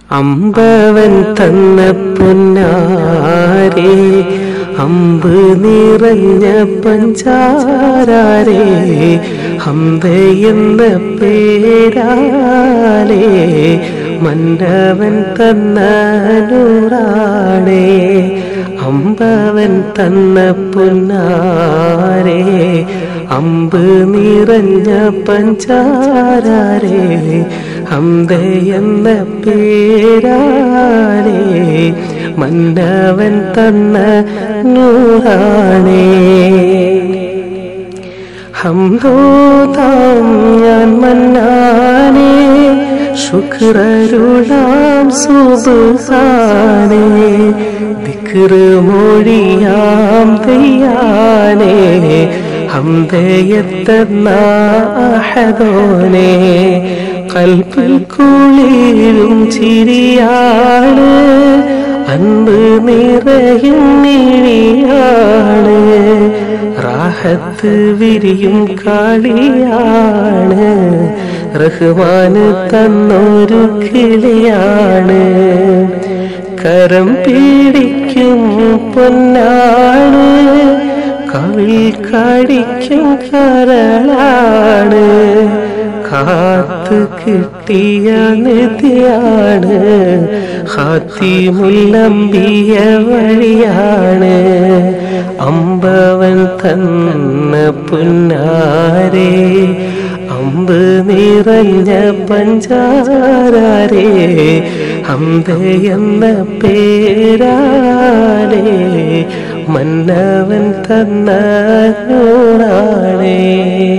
അമ്പവൻ തന്ന പൊന്നാരേ അമ്പ് നിറഞ്ഞ പഞ്ചാരേ ഹംദയെന്ന പേരാലേ മന്നവൻ തന്ന നൂറാണേ അമ്പവൻ തന്ന പൊന്നാരേ അമ്പ് നിറഞ്ഞ പഞ്ചാരേ ഹംദയെന്ന പേരാലേ മന്നവൻ തന്ന നൂറാണേ ഹംദോതാം ഞാൻ മന്നാനേ ശുക്രരുളാം സുബാനേ ദിക്റ് മൊഴിയാം തെയ്യാനേ ഹംദയത്തന്നാഹദോനേ കൽപ്പിൽ കുളിരും ചിരിയാണ് അன்ப് നിറയും മിഴിയാണ് റാഹത്ത് വിരിയും കളിയാണ് റഹ്മാന് തന്നൊരു കിളിയാണ് കരം പീടിക്കും പൊന്നാണ് കവിൾ കടിക്കും കരളാണ് കാത്ത് കിട്ടിയ നിധിയാണ് ഹാത്തിമുല്ലമ്പിയ വഴിയാണ് അമ്പവൻ തന്ന പുന്നാരേ അമ്പ് നിറഞ്ഞ പഞ്ചാരേ അമ്പ എന്ന പേരാലേ മന്നവൻ തന്ന നൂറാണേ